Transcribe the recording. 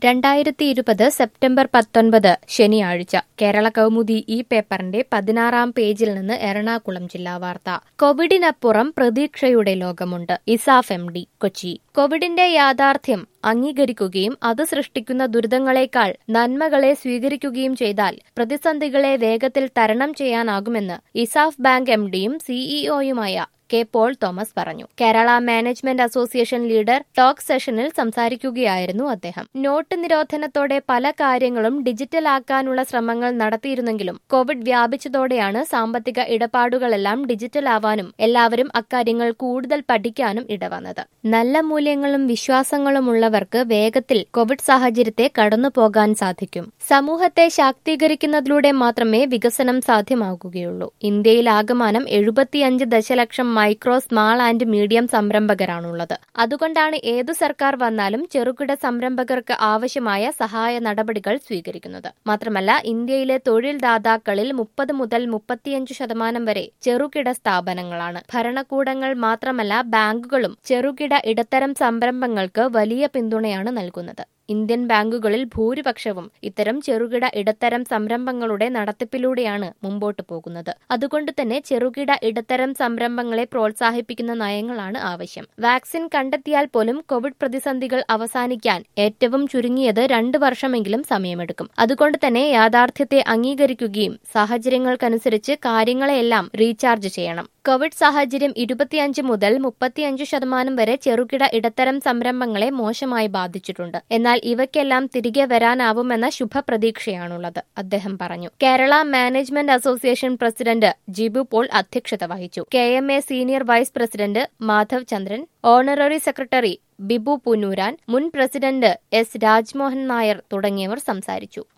രണ്ടായിരത്തി ഇരുപത് സെപ്റ്റംബർ പത്തൊൻപത് ശനിയാഴ്ച കേരള കൗമുദി ഈ പേപ്പറിന്റെ പതിനാറാം പേജിൽ നിന്ന് എറണാകുളം ജില്ലാ വാർത്ത കോവിഡിനപ്പുറം പ്രതീക്ഷയുടെ ലോകമുണ്ട് ഇസാഫ് എം ഡി കൊച്ചി കോവിഡിന്റെ യാഥാർത്ഥ്യം അംഗീകരിക്കുകയും അത് സൃഷ്ടിക്കുന്ന ദുരിതങ്ങളെക്കാൾ നന്മകളെ സ്വീകരിക്കുകയും ചെയ്താൽ പ്രതിസന്ധികളെ വേഗത്തിൽ തരണം ചെയ്യാനാകുമെന്ന് ഇസാഫ് ബാങ്ക് എം ഡിയും സിഇഒയുമായ കെ പോൾ തോമസ് പറഞ്ഞു Kerala management association leader talk session സംസാരിക്കുകയായിരുന്നു അദ്ദേഹം നോട്ട് നിരോധനത്തോടെ പല കാര്യങ്ങളും ഡിജിറ്റൽ ആക്കാനുള്ള ശ്രമങ്ങൾ നടത്തിയിരുന്നെങ്കിലും കോവിഡ് വ്യാപിച്ചതോടെയാണ് സാമ്പത്തിക ഇടപാടുകളെല്ലാം ഡിജിറ്റൽ ആവാനും എല്ലാവരും അക്കാര്യങ്ങൾ കൂടുതൽ പഠിക്കാനും ഇടവന്നത് നല്ല മൂല്യങ്ങളും വിശ്വാസങ്ങളുമുള്ളവർക്ക് വേഗത്തിൽ കോവിഡ് സാഹചര്യത്തെ കടന്നു പോകാൻ സാധിക്കും സമൂഹത്തെ ശാക്തീകരിക്കുന്നതിലൂടെ മാത്രമേ വികസനം സാധ്യമാകുകയുള്ളൂ ഇന്ത്യയിലാകമാനം എഴുപത്തിയഞ്ച് ദശലക്ഷം മൈക്രോ സ്മാൾ ആൻഡ് മീഡിയം സംരംഭകരാണുള്ളത് അതുകൊണ്ടാണ് ഏതു സർക്കാർ വന്നാലും ചെറുകിട സംരംഭകർക്ക് ആവശ്യമായ സഹായ നടപടികൾ സ്വീകരിക്കുന്നത് മാത്രമല്ല ഇന്ത്യയിലെ തൊഴിൽ ദാതാക്കളിൽ മുപ്പത് മുതൽ മുപ്പത്തിയഞ്ച് ശതമാനം വരെ ചെറുകിട സ്ഥാപനങ്ങളാണ് ഭരണകൂടങ്ങൾ മാത്രമല്ല ബാങ്കുകളും ചെറുകിട ഇടത്തരം സംരംഭങ്ങൾക്ക് വലിയ പിന്തുണയാണ് നൽകുന്നത് ഇന്ത്യൻ ബാങ്കുകളിൽ ഭൂരിപക്ഷവും ഇത്തരം ചെറുകിട ഇടത്തരം സംരംഭങ്ങളുടെ നടത്തിപ്പിലൂടെയാണ് മുമ്പോട്ടു പോകുന്നത് അതുകൊണ്ട് തന്നെ ചെറുകിട ഇടത്തരം സംരംഭങ്ങളെ പ്രോത്സാഹിപ്പിക്കുന്ന നയങ്ങളാണ് ആവശ്യം വാക്സിൻ കണ്ടെത്തിയാൽ പോലും കോവിഡ് പ്രതിസന്ധികൾ അവസാനിക്കാൻ ഏറ്റവും ചുരുങ്ങിയത് രണ്ട് വർഷമെങ്കിലും സമയമെടുക്കും അതുകൊണ്ട് തന്നെ യാഥാർത്ഥ്യത്തെ അംഗീകരിക്കുകയും സാഹചര്യങ്ങൾക്കനുസരിച്ച് കാര്യങ്ങളെയെല്ലാം റീചാർജ് ചെയ്യണം കോവിഡ് സാഹചര്യം ഇരുപത്തിയഞ്ച് മുതൽ മുപ്പത്തിയഞ്ച് ശതമാനം വരെ ചെറുകിട ഇടത്തരം സംരംഭങ്ങളെ മോശമായി ബാധിച്ചിട്ടുണ്ട് എന്നാൽ ഇവയ്ക്കെല്ലാം തിരികെ വരാനാവുമെന്ന ശുഭപ്രതീക്ഷയാണുള്ളത് അദ്ദേഹം പറഞ്ഞു Kerala management association president Jibu Paul അധ്യക്ഷത വഹിച്ചു K M A senior vice president Madhav Chandran honorary secretary Bibu Punnooran മുൻ പ്രസിഡന്റ് എസ് രാജ്മോഹൻ നായർ തുടങ്ങിയവർ സംസാരിച്ചു